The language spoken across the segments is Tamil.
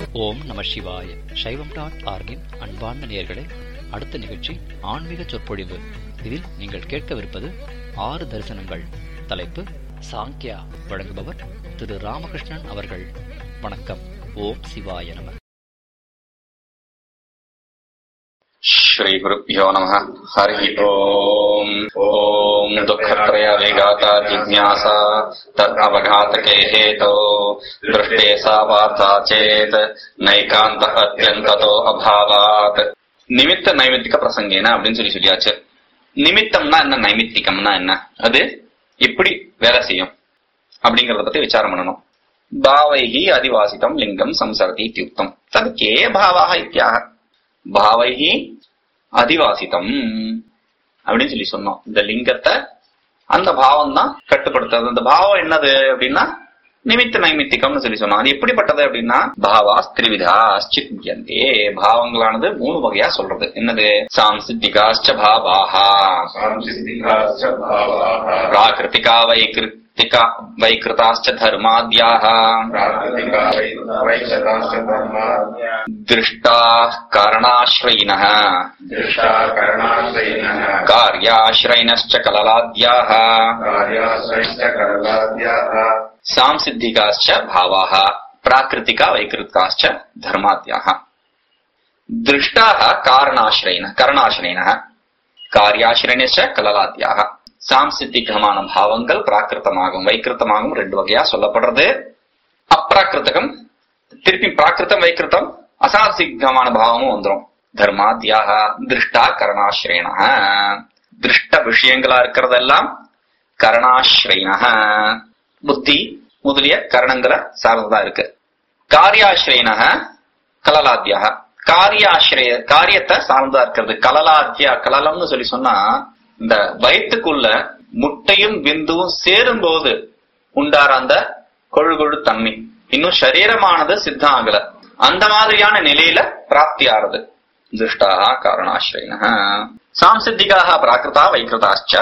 ஓம் நம சிவாய சைவம் டாட் ஆர்கின் அன்பார்ந்த நேயர்களே அடுத்த நிகழ்ச்சி ஆன்மீக சொற்பொழிவு இதில் நீங்கள் கேட்கவிருப்பது ஆறு தரிசனங்கள் தலைப்பு சாங்கியா வழங்குபவர் திரு ராமகிருஷ்ணன் அவர்கள் வணக்கம் ஓம் சிவாய நம श्रीगुरुभ्यो नमः हरिः ओम् ॐ दुःखत्रयविघाता जिज्ञासा तदवघातके हेतो दृष्टे सा वार्ता चेत् नैकान्त अत्यन्ततो अभावात् நிமித்த நைமித்திக பிரசங்கேன அப்படின்னு சொல்லி சொல்லியாச்சு நிமித்தம்னா என்ன நைமித்திகம்னா என்ன அது எப்படி வேலை செய்யும் அப்படிங்கறத பத்தி விசாரம் பண்ணணும் பாவைஹி அதிவாசிதம் லிங்கம் சம்சரதி இத்தியுக்தம் தது கே பாவாக இத்தியாக பாவைஹி அதிவாசிதம் அப்படின்னு சொல்லி சொன்னோம் இந்த லிங்கத்தை அந்த பாவம் தான் கட்டுப்படுத்துறது அந்த பாவம் என்னது அப்படின்னா நிமித்த நைமித்திகம்னு சொல்லி சொன்னோம் அது எப்படிப்பட்டது அப்படின்னா பாவா திரிவிதா சித்தியந்தே பாவங்களானது மூணு வகையா சொல்றது என்னது சாம்சித்திகாச்ச பாவாஹா सांसिद्धिकाश्च भावाः பிராகிருத்திகா வைகிருத்திகா வைகிருதாச்ச தர்மாத்யாக प्राकृतिका वै- वैशताश्च धर्माज्ञा திருஷ்டா காரணாஸ்ரயினः दृष्टा करणाश्रयिणः कार्याश्रयिनश्च कललाद्याः कार्याश्रयश्च करलाद्याः सांसिद्धिकाश्च भावाः प्राकृतिका वैकृतिकाश्च धर्माद्याः दृष्टाः कारणाश्रयिनः करणाश्रयिनः காரியாசிரணிச்ச கலலாத்தியாக சாம்சித்திகமான பாவங்கள் பிராகிருத்தமாகும் வைக்கிருத்தமாகும் ரெண்டு வகையா சொல்லப்படுறது அப்பிராகிருத்தகம் திருப்பி பிராகிருத்தம் வைக்கிருத்தம் அசாசிகமான பாவமும் வந்துரும் தர்மாத்தியாக திருஷ்டா கரணாசிரயண திருஷ்ட விஷயங்களா இருக்கிறதெல்லாம் கரணாசிரயண புத்தி முதலிய கரணங்களை சார்ந்ததா இருக்கு காரியாசிரயண கலலாத்தியாக காரியாசிரிய காரியத்தை சார்ந்தா இருக்கிறது கலலாத்தியா கலலம்னு சொல்லி சொன்னா இந்த வயிற்றுக்குள்ள முட்டையும் விந்துவும் சேரும் போது உண்டார அந்த கொழு கொழு தன்மை இன்னும் சரீரமானது சித்தம் ஆகல அந்த மாதிரியான நிலையில பிராப்தி ஆறுது திருஷ்டாக காரணாசிரயின சாம்சித்திகாக பிராகிருதா வைகிருதாச்ச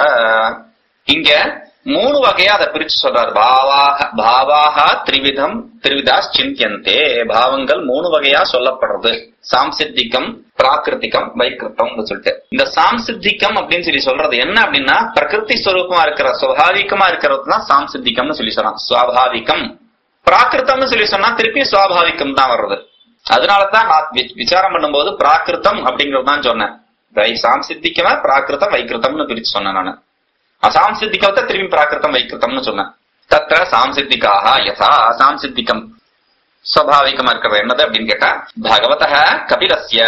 இங்க மூணு வகையா அதை பிரிச்சு சொல்றாரு பாவாக பாவாக திரிவிதம் திரிவிதா சிந்தியந்தே பாவங்கள் மூணு வகையா சொல்லப்படுறது சாம்சித்திகம் பிராகிருத்திகம் வைக்கிருத்தம் சொல்லிட்டு இந்த சாம்சித்திகம் அப்படின்னு சொல்லி சொல்றது என்ன அப்படின்னா பிரகிருதி ஸ்வரூபமா இருக்கிற சுவாபாவிகமா இருக்கிறது தான் சாம்சித்திகம்னு சொல்லி சொல்றான் சுவாபாவிகம் பிராகிருத்தம்னு சொல்லி சொன்னா திருப்பி சுவாபாவிகம் தான் வர்றது அதனாலதான் நான் வி- விசாரம் பண்ணும்போது பிராகிருத்தம் அப்படிங்கறது தான் சொன்னேன் வை சாம்சித்திகமா பிராகிருத்தம் வைக்கிருத்தம்னு பிரிச்சு சொன்னேன் நானு அசாம்சித்திகத்தை திரும்பி பிராகிருத்தம் வைக்கிருத்தம்னு சொன்னேன் தத்திர சாம்சித்திகாக யதா அசாம்சித்திகம் சுவாபாவிகமா இருக்கிறது என்னது அப்படின்னு கேட்டா பகவத கபிலஸ்ய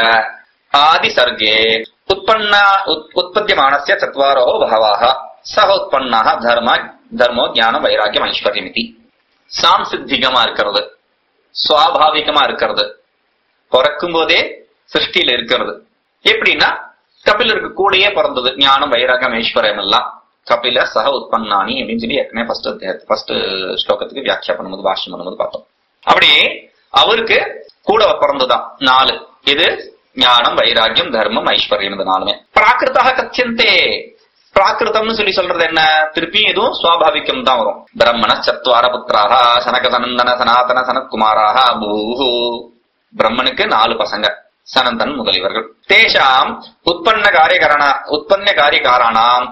ஆதி சர்గే உற்பன்ன உத்- உற்பத்தியமானஸ்ய சத்வாரோ பகவாக சக உற்பன்னாக தர்ம தர்மோ ஞானம் வைராக்கியம் ஐஸ்வர்யமிதி சாம்சித்திகமா இருக்கிறது சுவாபாவிகமா இருக்கிறது பிறக்கும் போதே சிருஷ்டியில இருக்கிறது எப்படின்னா கபிலருக்கு கூடயே பிறந்தது ஞானம் வைராகம் ஐஸ்வர்யம் எல்லாம் கபில சக உற்பன்னானி அப்படின்னு சொல்லி ஏற்கனவே ஃபர்ஸ்ட் ஃபர்ஸ்ட் ஸ்லோகத்துக்கு வியாக்கியா பண்ணும்போது பாஷ்யம் பண்ணும்போது பார்த்தோம் அப்படி அவருக்கு கூட பிறந்ததுதான் நாலு இது ஞானம் வைராக்கியம் தர்மம் ஐஸ்வர்யம் இந்த நாலுமே பிராகிருத்தாக கத்தியந்தே பிராகிருதம்னு சொல்லி சொல்றது என்ன திருப்பி இதுவும் சுவாபாவிகம் தான் வரும் பிரம்மண சத்வார புத்திராக சனக சனந்தன சனாதன சனத்குமாராக பூஹு பிரம்மனுக்கு நாலு பசங்க சனந்தன் முதலியவர்கள் தேஷாம் உற்பன்ன காரியகரண உற்பன்ன காரியகாராணாம்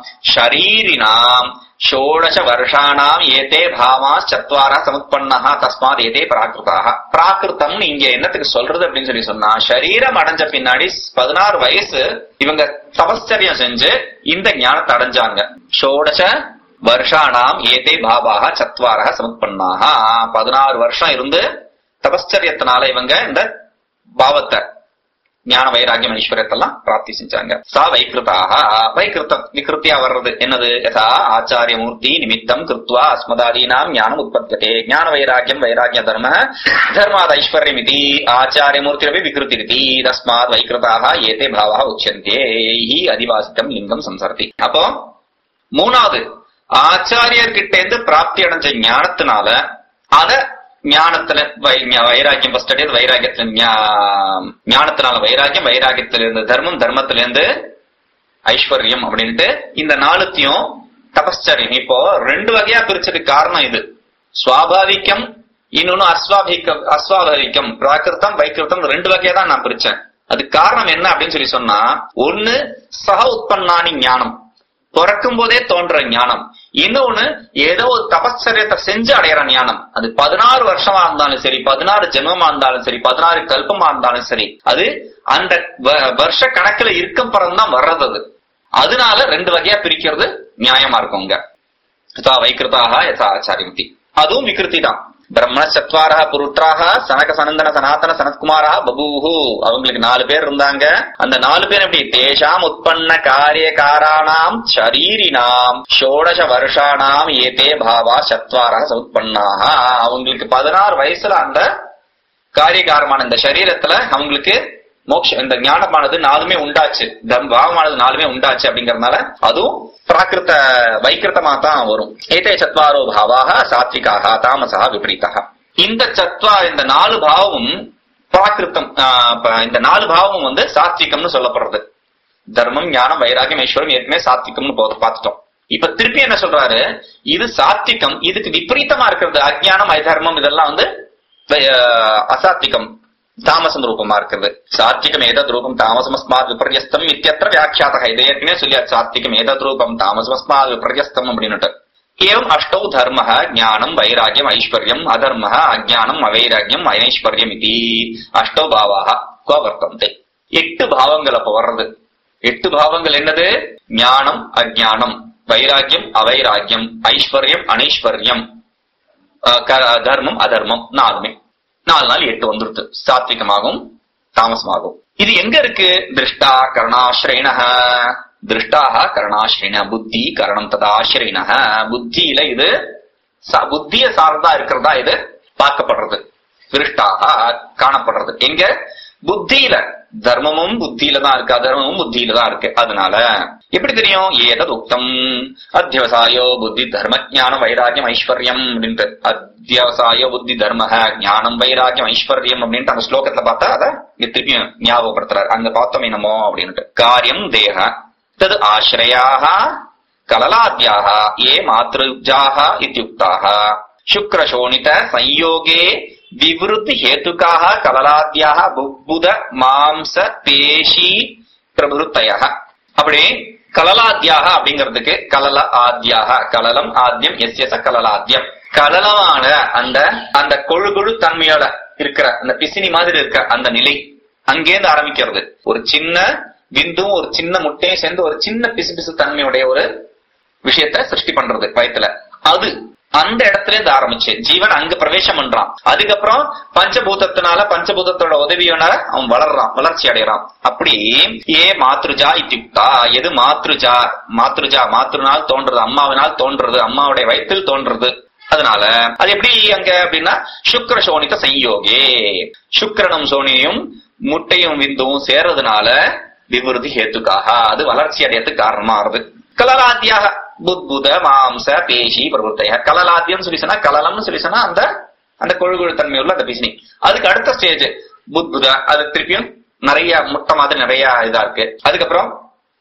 ஷரீரினாம் ஷோடச வருஷானாம் ஏதே பாவா சத்வார சமுத்பன்னா தஸ்மாத் ஏதே பிராகிருதாக பிராகிருத்தம்னு இங்க என்னத்துக்கு சொல்றது அப்படின்னு சொல்லி சொன்னா சரீரம் அடைஞ்ச பின்னாடி பதினாறு வயசு இவங்க தபஸ்சரியம் செஞ்சு இந்த ஞானத்தை அடைஞ்சாங்க ஷோடச வருஷானாம் ஏதே பாபாக சத்வாரக சமுத்பன்னாக பதினாறு வருஷம் இருந்து தபஸ்சரியத்தினால இவங்க இந்த பாவத்தை ஞான வைராகியம் ஐஸ்வர்யத்தெல்லாம் பிராப்தி செஞ்சாங்க சா வைகிருதாக வைகிருத்தம் விகிருத்தியா வர்றது என்னது யதா ஆச்சாரிய மூர்த்தி நிமித்தம் கிருத்வா அஸ்மதாதீனாம் ஞானம் உற்பத்தியதே ஞான வைராகியம் வைராகிய தர்ம தர்மாத் ஐஸ்வர்யம் இது ஆச்சாரிய மூர்த்திரபி விகிருத்திரிதி தஸ்மாத் வைகிருதாக ஏதே பாவா உச்சந்தே ஹி அதிவாசித்தம் லிங்கம் சம்சரதி அப்போ மூணாவது ஆச்சாரியர்கிட்ட இருந்து பிராப்தி அடைஞ்ச ஞானத்தினால அத ஞானத்துல வை- ஞா- வைராக்கியம் ஃபர்ஸ்ட் அடையது வைராக்கியத்துல ஞா- ஞானத்தினால வைராக்கியம் வைராக்கியத்துல இருந்து தர்மம் தர்மத்துல இருந்து ஐஸ்வர்யம் அப்படின்ட்டு இந்த நாலுத்தையும் தபஸ்சரியம் இப்போ ரெண்டு வகையா பிரிச்சதுக்கு காரணம் இது சுவாபாவிகம் இன்னொன்னு அஸ்வாபிகம் அஸ்வாபாவிகம் பிராகிருத்தம் வைக்கிருத்தம் ரெண்டு வகையா தான் நான் பிரிச்சேன் அது காரணம் என்ன அப்படின்னு சொல்லி சொன்னா ஒண்ணு சக உற்பன்னானி ஞானம் பிறக்கும் போதே தோன்ற ஞானம் இன்னொன்னு ஏதோ ஒரு தபச்சரியத்தை செஞ்சு அடையிற ஞானம் அது பதினாறு வருஷமா இருந்தாலும் சரி பதினாறு ஜென்மமா இருந்தாலும் சரி பதினாறு கல்பமா இருந்தாலும் சரி அது அந்த வ- வருஷ கணக்குல இருக்கும் தான் வர்றது அது அதனால ரெண்டு வகையா பிரிக்கிறது நியாயமா இருக்குங்க யதா வைக்கிருதாக யதா ஆச்சாரியமதி அதுவும் விகிருதி தான் பிரம்மண சத்வாரா புருத்ராக சனக சனந்தன சனாதன சனத்குமாரா பபூஹு அவங்களுக்கு நாலு பேர் இருந்தாங்க அந்த நாலு பேர் எப்படி தேஷாம் உற்பன்ன காரியகாராணாம் ஷரீரினாம் ஷோடச வருஷானாம் ஏதே பாவா சத்வாரா சவுத்பன்னாக அவங்களுக்கு பதினாறு வயசுல அந்த காரியகாரமான இந்த சரீரத்துல அவங்களுக்கு மோக்ஷ இந்த ஞானமானது நாலுமே உண்டாச்சு தம் பாவமானது நாலுமே உண்டாச்சு அப்படிங்கறதுனால அதுவும் பிராகிருத வைக்கிருத்தமா தான் வரும் ஏதே சத்வாரோ பாவாக சாத்விகாக தாமசா விபரீதா இந்த சத்வா இந்த நாலு பாவமும் பிராகிருத்தம் ஆஹ், ப- இந்த நாலு பாவமும் வந்து சாத்விகம்னு சொல்லப்படுறது தர்மம் ஞானம் வைராகியம் ஐஸ்வரம் ஏற்கனவே சாத்விகம்னு போ- பார்த்துட்டோம் இப்ப திருப்பி என்ன சொல்றாரு இது சாத்விகம் இதுக்கு விபரீதமா இருக்கிறது அஜ்ஞானம் ஐதர்மம் இதெல்லாம் வந்து அஹ், அசாத்விகம் தாமசம் ரூபமா இருக்கிறது சாத்விகம் ஏதத் ரூபம் தாமசமஸ்மாத் விபர்யஸ்தம் இத்தியத்திர வியாக்கியாத்தக இதை ஏற்கனவே சொல்லியா சாத்விகம் ஏதத் ரூபம் தாமசமஸ்மாத் விபர்யஸ்தம் அப்படின்னுட்டு ஏவம் அஷ்டௌ தர்ம ஞானம் வைராகியம் ஐஸ்வர்யம் அதர்ம அஜானம் அவைராகியம் ஐஸ்வர்யம் இது அஷ்டௌ பாவாக வர்த்தந்தை எட்டு பாவங்கள் அப்ப வர்றது எட்டு பாவங்கள் என்னது ஞானம் அஜானம் வைராகியம் அவைராகியம் ஐஸ்வர்யம் அனைஸ்வர்யம் அஹ் க- தர்மம் அதர்மம் நாலுமே நாலு நாள் எட்டு வந்துருது சாத்விகமாகவும் தாமசமாகவும் இது எங்க இருக்கு திருஷ்டா கரணாஸ்ரயின திருஷ்டாக கரணாஸ்ரயின புத்தி கரணம் ததாஸ்ரயின புத்தியில இது ச- புத்திய சார்ந்தா இருக்கிறதா இது பார்க்கப்படுறது திருஷ்டாக காணப்படுறது எங்க புத்தியில தர்மமும் புத்தியில தான் இருக்கு அதர்மமும் புத்தியில தான் இருக்கு அதனால எப்படி தெரியும் ஏதது உக்தம் அத்தியவசாயோ புத்தி தர்ம ஞானம் வைராகியம் ஐஸ்வர்யம் அப்படின்ட்டு அத்தியவசாயோ புத்தி தர்ம ஞானம் வைராகியம் ஐஸ்வர்யம் அப்படின்ட்டு அந்த ஸ்லோகத்துல பார்த்தா அதை இங்க திருப்பியும் ஞாபகப்படுத்துறாரு அங்க பார்த்தோமே என்னமோ அப்படின்ட்டு காரியம் தேக தது ஆசிரயாக கலலாத்யாக ஏ மாத்ருஜாக இத்தியுக்தாக சுக்ரசோணித संयोगे विवृद्धि हेतुकाः கலலாத்யாக புப்புத மாம்ச பேஷி பிரபுத்தய அப்படி கலலாத்யாக அப்படிங்கிறதுக்கு கலல ஆத்யாக கலலம் ஆத்யம் எஸ் எஸ் கலலாத்யம் கலலமான அந்த அந்த கொழு கொழு தன்மையோட இருக்கிற அந்த பிசினி மாதிரி இருக்க அந்த நிலை அங்கேருந்து ஆரம்பிக்கிறது ஒரு சின்ன விந்தும் ஒரு சின்ன முட்டையும் சேர்ந்து ஒரு சின்ன பிசு பிசு தன்மையுடைய ஒரு விஷயத்த சிருஷ்டி பண்றது வயத்துல அது அந்த இடத்துல இருந்து ஆரம்பிச்சு ஜீவன் அங்க பிரவேசம் பண்றான் அதுக்கப்புறம் பஞ்சபூதத்தினால பஞ்சபூதத்தோட உதவியினால அவன் வளர்றான் வளர்ச்சி அடையறான் அப்படி ஏ மாத்ருஜா இத்தியுக்தா எது மாத்ருஜா மாத்ருஜா மாத்ருனால் தோன்றது அம்மாவினால் தோன்றது அம்மாவுடைய வயிற்றில் தோன்றது அதனால அது எப்படி அங்க அப்படின்னா சுக்ர சோனித சையோகே சுக்கிரனும் சோனியும் முட்டையும் விந்துவும் சேர்றதுனால விவருதி ஹேத்துக்காக அது வளர்ச்சி அடையறதுக்கு காரணமா ஆறுது கலலாத்தியாக புத்புத மாம்ச பேஷி பிரவருத்தைய கலலாத்தியம் சொல்லி சொன்னா கலலம்னு சொல்லி சொன்னா அந்த அந்த கொழு கொழு தன்மை உள்ள அந்த பிசினி அதுக்கு அடுத்த ஸ்டேஜ் புத்புத அது திருப்பியும் நிறைய முட்டை மாதிரி நிறைய இதா இருக்கு அதுக்கப்புறம்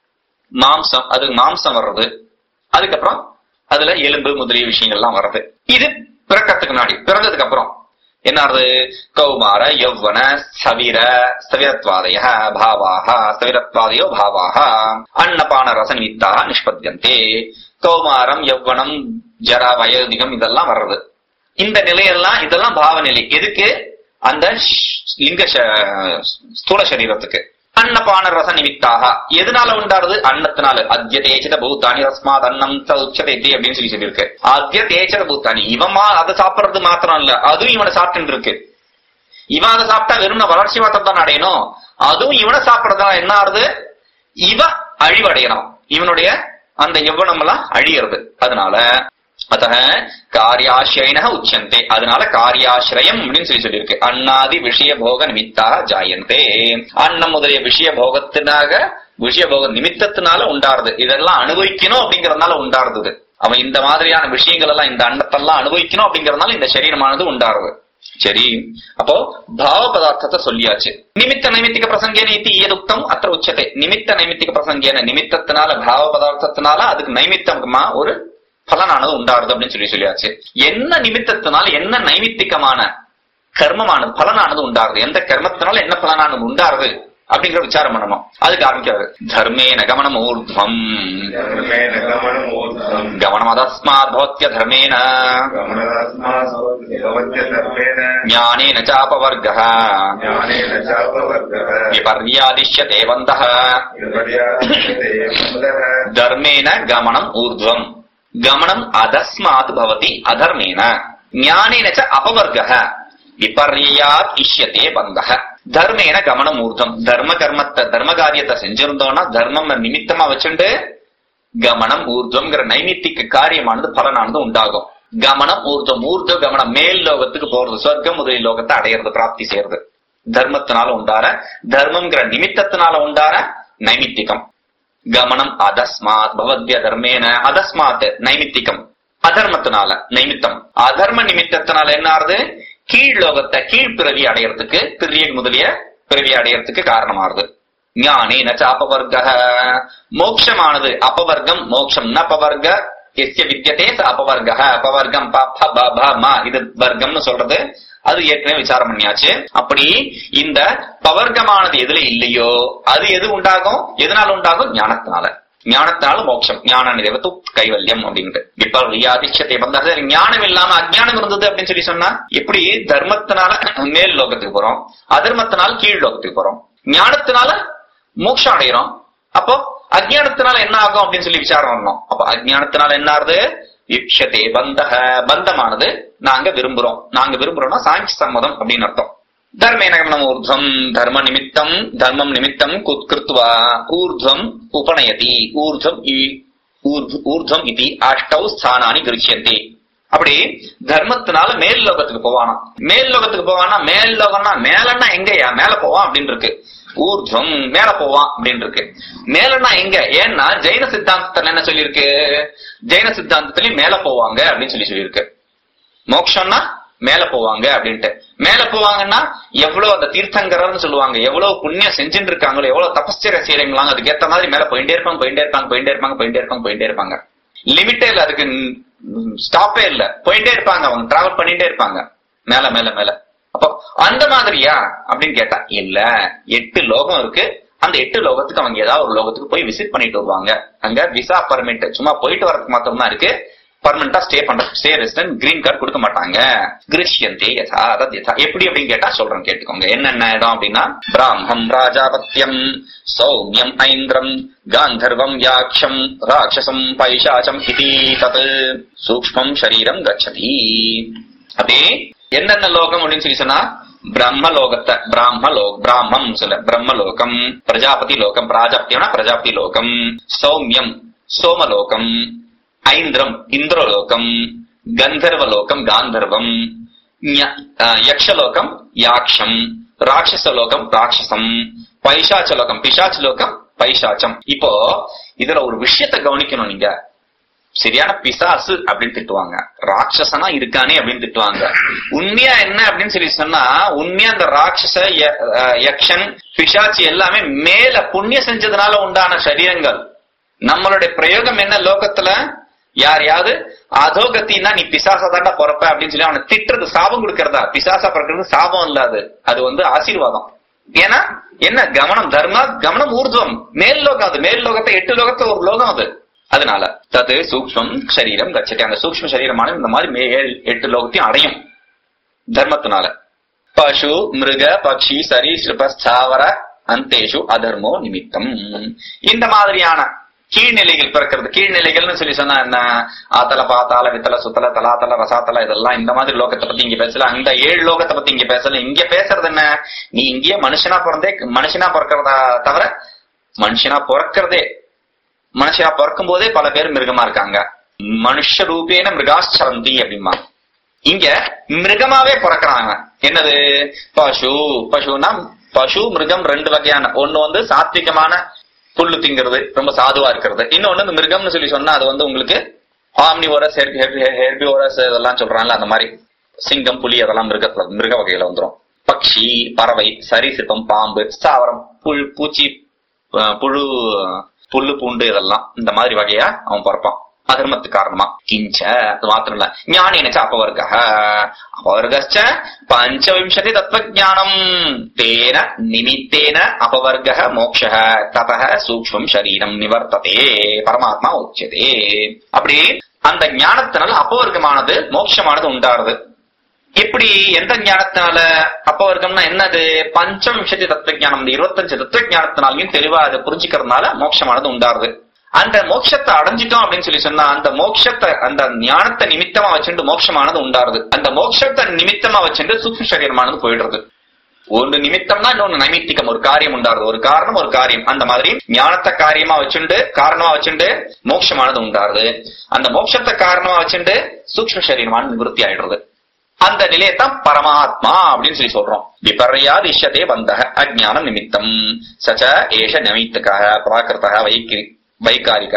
மாம்சம் அது மாம்சம் வர்றது அதுக்கப்புறம் அதுல எலும்பு முதலிய விஷயங்கள்லாம் வர்றது இது பிறக்கத்துக்கு முன்னாடி பிறந்ததுக்கு அப்புறம் என்ன ஆறுது கௌமார யௌவன ஸ்தவிர ஸ்தவிரத்வாதய பாவாக ஸ்தவிரத்வாதயோ பாவாக அன்னபான ரச நிமித்தாக நிஷ்பத்தியந்தே கௌமாரம் யௌவனம் ஜரா வயோதிகம் இதெல்லாம் வர்றது இந்த நிலையெல்லாம் இதெல்லாம் பாவநிலை எதுக்கு அந்த ஷ்- லிங்க ச- ஸ்தூல சரீரத்துக்கு அன்னபான ரச நிமித்தாக எதனால உண்டாருது அன்னத்தினால அத்திய தேய்ச்சத பூத்தானி ரஸ்மாத் அன்னம் உச்சதை அப்படின்னு சொல்லி சொல்லியிருக்கு அத்திய தேய்ச்சத பூத்தானி இவன் மா- அதை சாப்பிடுறது மாத்திரம் இல்ல அதுவும் இவனை சாப்பிட்டு இருக்கு இவன் அதை சாப்பிட்டா வெறும் வளர்ச்சி மாத்திரம் தான் அடையணும் அதுவும் இவனை சாப்பிடுறதா என்ன ஆறுது இவன் அழிவடையணும் இவனுடைய அந்த எவ்வளம் எல்லாம் அழியறது அதனால அத்த காரியாசிரயின உச்சந்தே அதனால காரியாசிரயம் அப்படின்னு சொல்லி சொல்லியிருக்கு அண்ணாதி விஷய போக நிமித்தா ஜாயந்தே அன்னம் முதலிய விஷய போகத்தினாக விஷய போக நிமித்தத்தினால உண்டாருது இதெல்லாம் அனுபவிக்கணும் அப்படிங்கறதுனால உண்டாருது இது. அவன் இந்த மாதிரியான விஷயங்கள் எல்லாம் இந்த அன்னத்தெல்லாம் அனுபவிக்கணும் அப்படிங்கறதுனால இந்த சரீரமானது உண்டாருது சரி அப்போ பாவ பதார்த்தத்தை சொல்லியாச்சு நிமித்த நைமித்திக பிரசங்கேன இது ஏதுக்தம் அத்த உச்சத்தை நிமித்த நைமித்திக பிரசங்கேன நிமித்தத்தினால பாவ பதார்த்தத்தினால அதுக்கு நைமித்தமா ஒரு பலனானது உண்டாருது அப்படின்னு சொல்லி சொல்லியாச்சு என்ன நிமித்தத்தினால என்ன நைமித்திகமான கர்மமானது பலனானது உண்டாருது எந்த கர்மத்தினால என்ன பலனானது உண்டாருது அப்படிங்கிற விசாரம் பண்ணணும் அதுக்கு ஆரம்பிக்கிறாரு தர்மேன கவனம் ஊர்துவம் धर्मेण गमनमूर्धम् கவனம் அதஸ்மாத் பவத்ய தர்மேன गमनस्मात् धर्मेण ஞானேன சாபவர்கः ज्ञानेन चापवर्गः விபர்யாதிஷ்யதே வந்தः विपर्यासते मन्दः தர்மேன கமனம் ஊர்துவம் கமனம் அதஸ்மாத் பவதி அதர்மேன ஞானேன ச அபவர்கः விபர்யாத் இஷ்யதே பந்தः தர்மேன கமனம் ஊர்தம் தர்ம கர்மத்தை தர்ம காரியத்தை செஞ்சிருந்தோம்னா தர்மம் நிமித்தமா வச்சுண்டு கமனம் ஊர்துவம்ங்கிற நைமித்திக காரியமானது பலனானது உண்டாகும் கமனம் ஊர்துவம் ஊர்துவ கமனம் மேல் லோகத்துக்கு போறது சொர்க்கம் முதலிய லோகத்தை அடையிறது பிராப்தி செய்யறது தர்மத்தினால உண்டார தர்மம்ங்கிற நிமித்தத்தினால உண்டார நைமித்திகம் கமனம் அதஸ்மாத் பவத்ய தர்மேன அதஸ்மாத் நைமித்திகம் அதர்மத்தினால நைமித்தம் அதர்ம நிமித்தத்தினால என்ன ஆறுது கீழ் லோகத்தை கீழ் பிறவி அடையறதுக்கு பிரிய முதலிய பிறவி அடையறதுக்கு காரணமாறுது ஞானேன ச அபவர்க மோட்சமானது அபவர்க்கம் மோட்சம் ந பவர்க எஸ்ய வித்தியதே ச அபவர்க அபவர்க்கம் ப ப ப ப ம இது வர்க்கம்னு சொல்றது அது ஏற்கனவே விசாரம் பண்ணியாச்சு அப்படி இந்த பவர்க்கமானது எதுல இல்லையோ அது எது உண்டாகும் எதனால உண்டாகும் ஞானத்தினால ஞானத்தினால மோட்சம் ஞான நிறைவத்து கைவல்யம் அப்படின்ட்டு இப்ப ரியாதிச்சத்தை வந்தாரு ஞானம் இல்லாம அஜ்ஞானம் இருந்தது அப்படின்னு சொல்லி சொன்னா எப்படி தர்மத்தினால மேல் லோகத்துக்கு போறோம் அதர்மத்தினால கீழ் லோகத்துக்கு போறோம் ஞானத்தினால மோட்சம் அடைகிறோம் அப்போ அஜ்ஞானத்தினால என்ன ஆகும் அப்படின்னு சொல்லி விசாரம் பண்ணோம் அப்ப அஜ்ஞானத்தினால என்ன ஆகுது யுக்ஷதே பந்தக பந்தமானது நாங்க விரும்புறோம் நாங்க விரும்புறோம்னா சாங்கி சம்மதம் அப்படின்னு அர்த்தம் தர்மேனகமனம் ஊர்துவம் தர்ம நிமித்தம் தர்மம் நிமித்தம் குத்கிருத்வா ஊர்துவம் உபநயதி ஊர்துவம் இ- ஊர்து- ஊர்துவம் இது அஷ்டௌ ஸ்தானானி கிருச்சியந்தி அப்படி தர்மத்தினால மேல் லோகத்துக்கு போவானா மேல் லோகத்துக்கு போவானா மேல் லோகம்னா மேலன்னா எங்கயா மேல போவான் அப்படின்னு இருக்கு ஊர்துவம் மேல போவான் அப்படின்னு இருக்கு மேலன்னா எங்க ஏன்னா ஜெயின சித்தாந்தத்துல என்ன சொல்லியிருக்கு ஜெயின சித்தாந்தத்திலயும் மேல போவாங்க அப்படின்னு சொல்லி சொல்லியிருக்கு மோக்ஷம்னா மேல போவாங்க அப்படின்ட்டு மேல போவாங்கன்னா எவ்வளவு அந்த தீர்த்தங்கரர்னு சொல்லுவாங்க எவ்வளவு புண்ணியம் செஞ்சுட்டு இருக்காங்களோ எவ்வளவு தபஸ்சர செய்யறீங்களாங்க அதுக்கு ஏத்த மாதிரி மேல போயிட்டே இருப்பாங்க போயிட்டே இருப்பாங்க போயிட்டே இருப்பாங்க போயிட்டே இருப்பாங்க போயிட்டே இருப்பாங்க லிமிட்டே இல்ல அதுக்கு ஸ்டாப்பே இல்ல போயிட்டே இருப்பாங்க அவங்க டிராவல் பண்ணிட்டே இருப்பாங்க மேல மேல மேல அப்போ அந்த மாதிரியா அப்படின்னு கேட்டா இல்ல எட்டு லோகம் இருக்கு அந்த எட்டு லோகத்துக்கு அவங்க ஏதாவது ஒரு லோகத்துக்கு போய் விசிட் பண்ணிட்டு வருவாங்க அங்க விசா பர்மிட் சும்மா போயிட்டு வரதுக்கு மாத்திரம் தான் இருக்கு பர்மனண்டா ஸ்டே பண்ற ஸ்டே ரெசிடென்ட் கிரீன் கார்டு கொடுக்க மாட்டாங்க கிருஷ்யந்தே யதா தத் யதா எப்படி அப்படின்னு கேட்டா சொல்றேன் கேட்டுக்கோங்க என்னென்ன இடம் அப்படின்னா பிராமம் ராஜாபத்தியம் சௌமியம் ஐந்திரம் காந்தர்வம் யாக்ஷம் ராட்சசம் பைசாச்சம் இதி தத் சூக்ஷ்மம் சரீரம் கச்சதி அதே என்னென்ன லோகம் அப்படின்னு சொல்லி சொன்னா பிரம்ம லோகத்தை பிராம லோக் பிராமம் சொல்ல பிரம்ம லோகம் பிரஜாபதி லோகம் பிராஜாபதினா பிரஜாபதி லோகம் சௌமியம் சோமலோகம் ஐந்திரம் இந்திரலோகம் கந்தர்வலோகம் காந்தர்வம் ஞ- அஹ், யக்ஷலோகம் யாக்ஷம் ராட்சசலோகம் ராட்சசம் பைசாச்சலோகம் பிசாச்சலோகம் பைசாச்சம் இப்போ இதுல ஒரு விஷயத்தை கவனிக்கணும் நீங்க சரியான பிசாசு அப்படின்னு திட்டுவாங்க ராட்சசனா இருக்கானே அப்படின்னு திட்டுவாங்க உண்மையா என்ன அப்படின்னு சொல்லி சொன்னா உண்மையா அந்த ராட்சச ய- அஹ், யக்ஷன் பிசாச்சி எல்லாமே மேல புண்ணியம் செஞ்சதுனால உண்டான சரீரங்கள் நம்மளுடைய பிரயோகம் என்ன லோகத்துல யாரையாவது அதோகத்தின்னா நீ பிசாசா தாண்டா பிறப்ப அப்படின்னு சொல்லி அவனை திட்டுறது சாபம் கொடுக்கறதா பிசாசா பிறக்கிறது சாபம் இல்ல அது அது வந்து ஆசீர்வாதம் ஏன்னா என்ன கவனம் தர்மா கவனம் ஊர்துவம் மேல் லோகம் அது மேல் லோகத்தை எட்டு லோகத்துல ஒரு லோகம் அது அதனால தது சூக்ஷ்மம் சரீரம் கச்சட்டி அந்த சூக்ஷ்ம சரீரமான இந்த மாதிரி மே- ஏழு எட்டு லோகத்தையும் அடையும் தர்மத்தினால பசு மிருக பக்ஷி சரீசிருப ஸ்தாவர அந்தேஷு அதர்மோ நிமித்தம் இந்த மாதிரியான கீழ்நிலைகள் பிறக்கிறது கீழ்நிலைகள்னு சொல்லி சொன்னா என்ன ஆத்தல பாத்தால வித்தல சுத்தல தலாத்தல ரசாத்தல இதெல்லாம் இந்த மாதிரி லோகத்தை பத்தி இங்க பேசல அந்த ஏழு லோகத்தை பத்தி இங்க பேசல இங்க பேசுறது என்ன நீ இங்கேயே மனுஷனா பிறந்தே மனுஷனா பிறக்கிறதா தவிர மனுஷனா பிறக்கிறதே மனுஷனா பிறக்கும் போதே பல பேர் மிருகமா இருக்காங்க மனுஷ ரூபேன மிருகாச்சரந்தி அப்படிமா இங்க மிருகமாவே பிறக்கிறாங்க என்னது பசு பசுனா பசு மிருகம் ரெண்டு வகையான ஒண்ணு வந்து சாத்விகமான புல்லு திங்கிறது ரொம்ப சாதுவா இருக்கிறது இன்னொன்னு இந்த மிருகம்னு சொல்லி சொன்னா அது வந்து உங்களுக்கு ஆம்னிவோரஸ் ஹெர்பிவோரஸ் இதெல்லாம் சொல்றாங்கல்ல அந்த மாதிரி சிங்கம் புலி அதெல்லாம் மிருகத்துல மிருக வகையில வந்துரும் பக்ஷி பறவை சரிசிற்பம் பாம்பு ஸ்தாவரம் புல் பூச்சி அஹ், புழு புல்லு பூண்டு இதெல்லாம் இந்த மாதிரி வகையா அவன் பிறப்பான் அதர்மத்து காரணமா கிஞ்ச அது மாத்திரம் இல்ல ஞானேனச்ச அபவர்க அபவர்கச்ச பஞ்சவிம்சதி தத்துவஜானம் தேன நிமித்தேன அபவர்க மோக்ஷ தப சூக்ஷ்மம் சரீரம் நிவர்த்ததே பரமாத்மா உச்சதே அப்படி அந்த ஞானத்தினால் அபவர்க்கமானது மோட்சமானது உண்டாருது எப்படி எந்த ஞானத்தினால அப்பவர்க்கம்னா என்னது பஞ்சவிம்சதி தத்துவ ஞானம் இந்த இருபத்தஞ்சு தத்துவ ஞானத்தினாலையும் தெளிவா அதை புரிஞ்சுக்கிறதுனால மோட்சமானது உண்டாருது அந்த மோட்சத்தை அடைஞ்சிட்டோம் அப்படின்னு சொல்லி சொன்னா அந்த மோட்சத்தை அந்த ஞானத்தை நிமித்தமா வச்சுட்டு மோட்சமானது உண்டாருது அந்த மோட்சத்தை நிமித்தமா வச்சுட்டு சூக்ஷ்ம சரீரமானது போயிடுறது ஒரு நிமித்தம்னா இன்னொன்னு நைமித்திகம் ஒரு காரியம் உண்டாருது ஒரு காரணம் ஒரு காரியம் அந்த மாதிரி ஞானத்தை காரியமா வச்சுண்டு காரணமா வச்சுண்டு மோட்சமானது உண்டாருது அந்த மோட்சத்தை காரணமா வச்சுண்டு சூக்ஷ்ம சரீரமானது நிவர்த்தி ஆயிடுறது அந்த நிலையத்தான் பரமாத்மா அப்படின்னு சொல்லி சொல்றோம் விபர்யாத் இஷ்யதே பந்தக அஜ்ஞானம் நிமித்தம் சச்ச ஏஷ நிமித்தக பிராகிருத வைக்கி வைகாரிக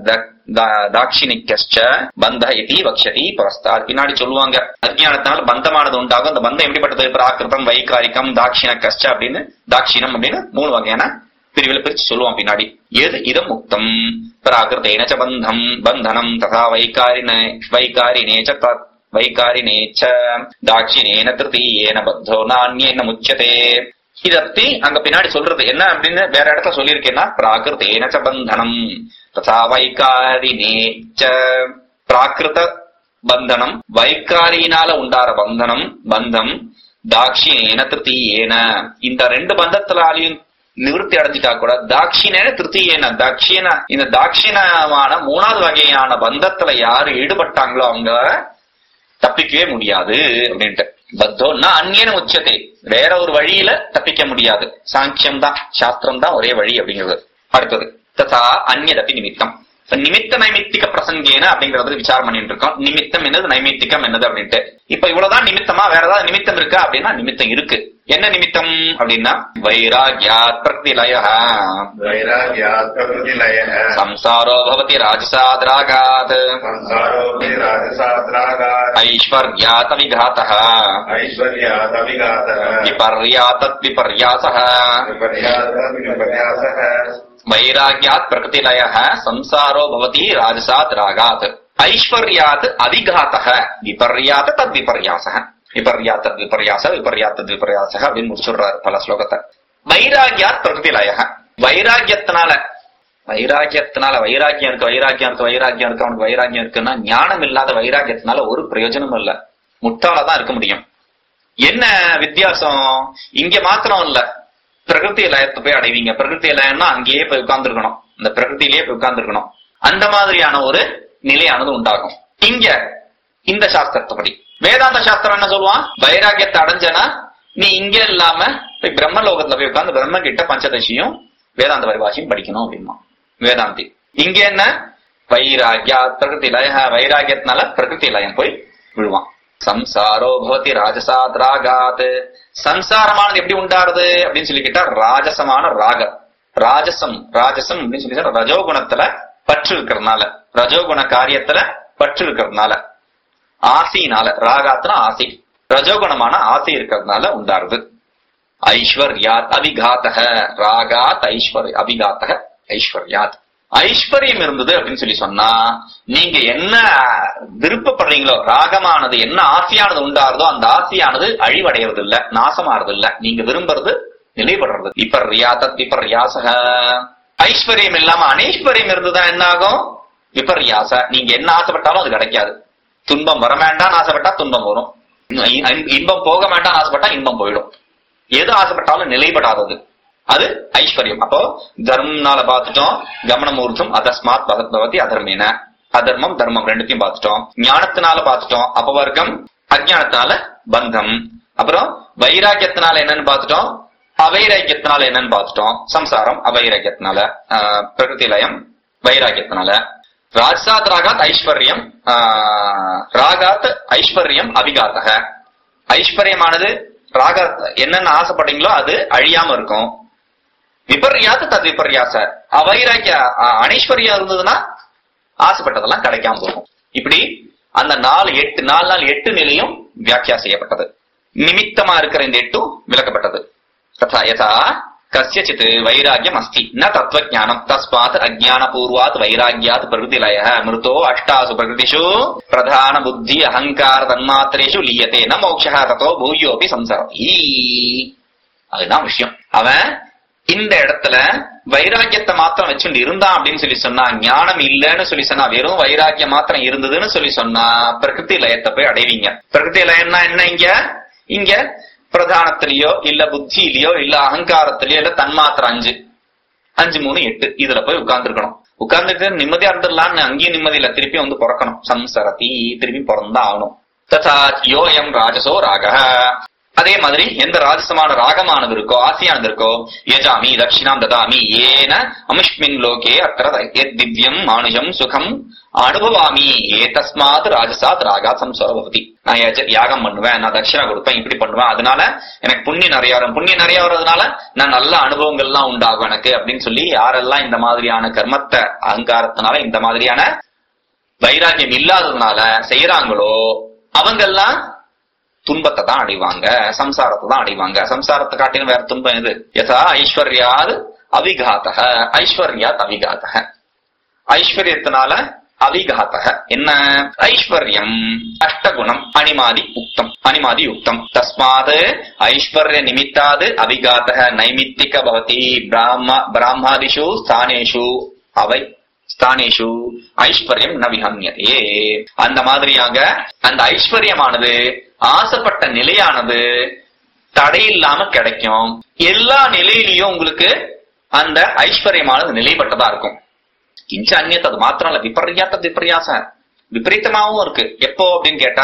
தாட்சிணிக்கச்ச பந்த இதி வக்ஷதி புரஸ்தாத் பின்னாடி சொல்லுவாங்க அஜ்ஞானத்தினால பந்தமானது உண்டாகும் அந்த பந்தம் எப்படிப்பட்டது பிராகிருதம் வைகாரிகம் தாட்சிணக்கச்ச அப்படின்னு தாட்சிணம் அப்படின்னு மூணு வகையான பிரிவுல பிரிச்சு சொல்லுவான் பின்னாடி எது இதம் முக்தம் பிராகிருத்தேன ச பந்தம் பந்தனம் ததா வைகாரின வைகாரினேச்ச தத் வைகாரினேச்ச தாட்சிணேன திருத்தீயேன பத்தோ நானியேன முச்சதே இதத்தி அங்க பின்னாடி சொல்றது என்ன அப்படின்னு வேற இடத்துல சொல்லியிருக்கேன்னா பிராகிருத்தேன ச பந்தனம் ததா வைகாரினேச்ச பிராகிருத பந்தனம் வைகாரியினால உண்டார பந்தனம் பந்தம் தாட்சிணேன திருத்தீயேன இந்த ரெண்டு பந்தத்தினாலையும் நிவர்த்தி அடைஞ்சிட்டா கூட தாட்சிணேன திருத்தீயேன தாட்சிண இந்த தாட்சிணமான மூணாவது வகையான பந்தத்துல யாரு ஈடுபட்டாங்களோ அவங்க தப்பிக்கவே முடியாது அப்படின்ட்டு பத்தோன்னா அந்நியன உச்சத்தை வேற ஒரு வழியில தப்பிக்க முடியாது சாங்கியம் தான் சாஸ்திரம் தான் ஒரே வழி அப்படிங்கிறது அடுத்தது ததா அந்நியதப்பி நிமித்தம் நிமித்த நைமித்திக பிரசங்கேன அப்படிங்கறது விசாரம் பண்ணிட்டு இருக்கோம் நிமித்தம் என்னது நைமித்திகம் என்னது அப்படின்ட்டு இப்ப இவ்வளவுதான் நிமித்தமா வேற ஏதாவது நிமித்தம் இருக்கா அப்படின்னா நிமித்தம் இருக்கு என்ன நிமித்தம் அப்படின்னா வைராகியா பிரதிலய वैराग्यात् प्रकृतिलयः சம்சாரோ பவதி ராஜசாத்ராகாத் संसारोऽपि राजसात्रागात् ஐஸ்வர்யாத் விகாத்தः ऐश्वर्यात् अभिघातः விபர்யாத்தத் விபர்யாசः विपर्यासः विपर्यासः வைராகியாத் பிரகிருதிலய சம்சாரோ பவதி ராஜசாத் ராகாத் ஐஸ்வர்யாத் அவிகாத்தக விபர்யாத் தத் விபர்யாச விபர்யாத் தத் விபர்யாச விபர்யாத் தத் விபர்யாச அப்படின்னு முடிச்சுடுறாரு பல ஸ்லோகத்தை வைராகியாத் பிரகிருதிலய வைராகியத்தினால வைராகியத்தினால வைராக்கியம் இருக்கு வைராக்கியம் இருக்கு வைராக்கியம் இருக்கு அவனுக்கு வைராக்கியம் இருக்குன்னா ஞானம் இல்லாத வைராக்கியத்தினால ஒரு பிரயோஜனமும் இல்ல முட்டாளதான் இருக்க முடியும் என்ன வித்தியாசம் இங்க மாத்திரம் இல்ல பிரகிருதி லயத்தை போய் அடைவீங்க பிரகிருதி லயம்னா அங்கேயே போய் உட்கார்ந்துருக்கணும் இந்த பிரகிருதியிலேயே போய் உட்கார்ந்துருக்கணும் அந்த மாதிரியான ஒரு நிலையானது உண்டாகும் இங்க இந்த சாஸ்திரத்தைப்படி வேதாந்த சாஸ்திரம் என்ன சொல்லுவான் வைராகியத்தை அடைஞ்சனா நீ இங்க இல்லாம போய் பிரம்மலோகத்துல போய் உட்கார்ந்து பிரம்ம கிட்ட பஞ்சதசியும் வேதாந்த பரிபாஷையும் படிக்கணும் அப்படிமா வேதாந்தி இங்க என்ன வைராகியா பிரகிருதி லய வைராகியத்தினால பிரகிருதி லயம் போய் விழுவான் சம்சாரோ பவதி ராஜசாத் ராகாத் சம்சாரமானது எப்படி உண்டாருது அப்படின்னு சொல்லி கேட்டா ராஜசமான ராக ராஜசம் ராஜசம் அப்படின்னு சொல்லி சொன்னா ரஜோகுணத்துல பற்று இருக்கிறதுனால ரஜோகுண காரியத்துல பற்று இருக்கிறதுனால ஆசையினால ராகாத்னா ஆசை ரஜோகுணமான ஆசை இருக்கிறதுனால உண்டாருது ஐஸ்வர்யாத் அபிகாத்தக ராகாத் ஐஸ்வர்ய அபிகாத்தக ஐஸ்வர்யாத் ஐஸ்வர்யம் இருந்தது அப்படின்னு சொல்லி சொன்னா நீங்க என்ன விருப்பப்படுறீங்களோ ராகமானது என்ன ஆசையானது உண்டாருதோ அந்த ஆசையானது அழிவடைகிறது இல்ல நாசமாறது இல்ல நீங்க விரும்புறது நிலைபடுறது இப்ப ரியாதத் விபர்யாசக ஐஸ்வர்யம் இல்லாம அனைஸ்வர்யம் இருந்ததுன்னா என்ன ஆகும் விபர்யாச நீங்க என்ன ஆசைப்பட்டாலும் அது கிடைக்காது துன்பம் வர வேண்டாம்னு ஆசைப்பட்டா துன்பம் வரும் இ- இன்பம் போக வேண்டாம்னு ஆசைப்பட்டா இன்பம் போயிடும் எது ஆசைப்பட்டாலும் நிலைப்படாதது அது ஐஸ்வர்யம் அப்போ தர்மம்னால பார்த்துட்டோம் கமனமூர்த்தம் அதஸ்மாத் பகத் பவதி அதர்மேன அதர்மம் தர்மம் ரெண்டுத்தையும் பார்த்துட்டோம் ஞானத்தினால பார்த்துட்டோம் அபவர்க்கம் அஜ்ஞானத்தினால பந்தம் அப்புறம் வைராக்கியத்தினால என்னன்னு பார்த்துட்டோம் அவைராக்கியத்தினால என்னன்னு பார்த்துட்டோம் சம்சாரம் அவைராக்கியத்தினால ஆஹ், பிரகிருதி லயம் வைராக்கியத்தினால ராஜசாத் ராகாத் ஐஸ்வர்யம் ஆஹ், ராகாத் ஐஸ்வர்யம் அபிகாத்தக ஐஸ்வர்யமானது ராக என்னென்ன ஆசைப்படுறீங்களோ அது அழியாம இருக்கும் விபர்யாத்து தத் விபர்யாச அவைராக்கிய அ- அனைஸ்வர்யம் இருந்ததுன்னா ஆசைப்பட்டதெல்லாம் கிடைக்காம போகும் இப்படி அந்த நாலு எட்டு நாலு நாள் எட்டு நிலையும் வியாக்கியா செய்யப்பட்டது நிமித்தமா இருக்கிற இந்த எட்டும் விளக்கப்பட்டது ததா யதா கசியச்சித் வைராகியம் அஸ்தி ந தத்துவஜானம் தஸ்மாத் அஜான பூர்வாத் வைராகியாத் பிரகிருதிலய மிருதோ அஷ்டாசு பிரகிருதிஷு பிரதான புத்தி அகங்கார தன்மாத்திரேஷு லீயத்தே ந மோக்ஷா தத்தோ பூயோபி சம்சரதி அதுதான் விஷயம் அவன் இந்த இடத்துல வைராக்கியத்தை மாத்திரம் வச்சுட்டு இருந்தான் அப்படின்னு சொல்லி சொன்னா ஞானம் இல்லைன்னு சொல்லி சொன்னா வெறும் வைராக்கியம் மாத்திரம் இருந்ததுன்னு சொல்லி சொன்னா பிரகிருதி லயத்தை போய் அடைவீங்க பிரகிருதி லயம்னா என்ன இங்க இங்க பிரதானத்திலயோ இல்ல புத்தியிலயோ இல்ல அகங்காரத்திலயோ இல்ல தன்மாத்திரம் அஞ்சு அஞ்சு மூணு எட்டு இதுல போய் உட்கார்ந்துருக்கணும் உட்கார்ந்துட்டு நிம்மதியா இருந்துடலாம்னு அங்கேயும் நிம்மதி இல்ல திருப்பி வந்து பிறக்கணும் சம்சரதி திருப்பி பிறந்தா ஆகணும் ததா யோயம் ராஜசோ ராக அதே மாதிரி எந்த ராஜசமான ராகமானது இருக்கோ ஆசையானது இருக்கோ யஜாமி தட்சிணாம் ததாமி ஏன அமுஷ்மின் லோகே அத்திர எத் திவ்யம் மானுஷம் சுகம் அனுபவாமி ஏ தஸ்மாத் ராஜசாத் ராகா சம்சார பவதி நான் யஜ- யாகம் பண்ணுவேன் நான் தட்சிணா கொடுப்பேன் இப்படி பண்ணுவேன் அதனால எனக்கு புண்ணியம் நிறைய வரும் புண்ணியம் நிறைய வர்றதுனால நான் நல்ல அனுபவங்கள்லாம் உண்டாகும் எனக்கு அப்படின்னு சொல்லி யாரெல்லாம் இந்த மாதிரியான கர்மத்தை அகங்காரத்தினால இந்த மாதிரியான வைராக்கியம் இல்லாததுனால செய்யறாங்களோ அவங்கெல்லாம் துன்பத்தை தான் அடைவாங்க சம்சாரத்தை தான் அடைவாங்க சம்சாரத்தை காட்டிலும் வேற துன்பம் எது யதா ஐஸ்வர்யாத் அவிகாத்தக ஐஸ்வர்யாத் அவிகாத்தக ஐஸ்வர்யத்தினால அவிகாத்தக என்ன ஐஸ்வர்யம் அஷ்டகுணம் அனிமாதி உக்தம் அனிமாதி யுக்தம் தஸ்மாத் ஐஸ்வர்ய நிமித்தாது அவிகாத்தக நைமித்திக பவதி பிராம பிராமாதிஷு ஸ்தானேஷு அவை ஸ்தானேஷு ஐஸ்வர்யம் ந விஹம்யதே அந்த மாதிரியாக அந்த ஐஸ்வர்யமானது ஆசைப்பட்ட நிலையானது தடையில்லாம கிடைக்கும் எல்லா நிலையிலையும் உங்களுக்கு அந்த ஐஸ்வர்யமானது நிலைப்பட்டதா இருக்கும் கிஞ்ச அந்நியத் அது மாத்திரம் இல்ல விபர்யாத்த விபர்யாச விபரீதமாவும் இருக்கு எப்போ அப்படின்னு கேட்டா